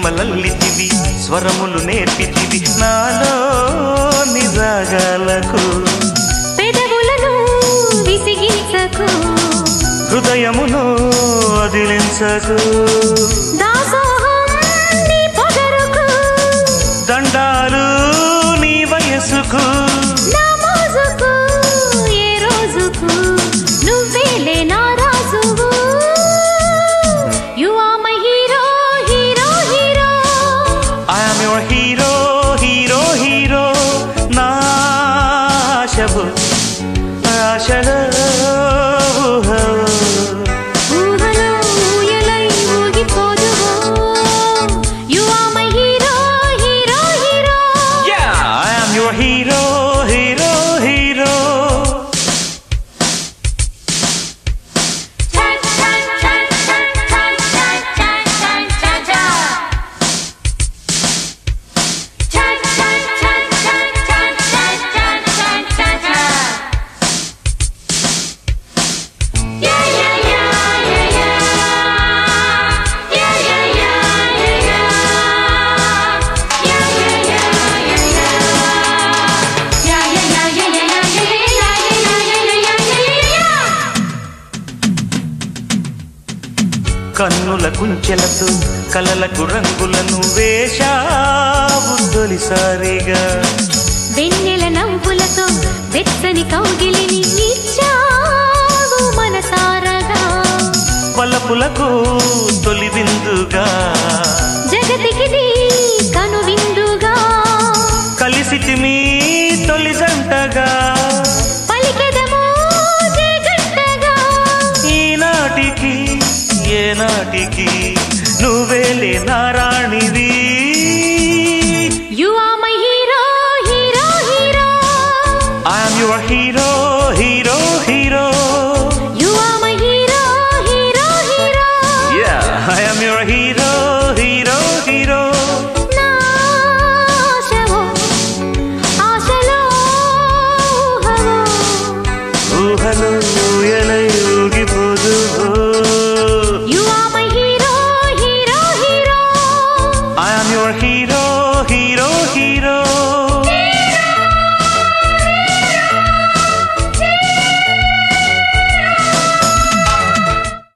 సుఖమలల్లితివి స్వరములు నేర్పితివి నాలో నిరాగాలకు పెదవులను విసిగించకు హృదయమును అదిలించకు దాసోహం నీ పొగరుకు దండాలు నీ వయసుకు నా మోజుకు ఏ రోజుకు నువ్వేలే నా రాజువు you are my hero hero hero I'm your hero hero hero నా ఆశవు ఆశలో ఊహవు. ఊహలో ఊయలై ఊగిపోదువో you are my hero hero hero Yeah, I am your hero, hero, hero. కన్నుల కుంచెలతో కలలకు రంగులను వేశావు తొలిసారిగా వెన్నెల నవ్వులతో వెచ్చని కౌగిలిని ఇచ్చావు మనసారగా వలపులకు తొలి విందుగా జగతికిది కను విందుగా కలిసితిమి తొలి జంటగా పలికెదము జగంటగా ఈనాటికి ఏనాటికి నువ్వేలే నారాణివి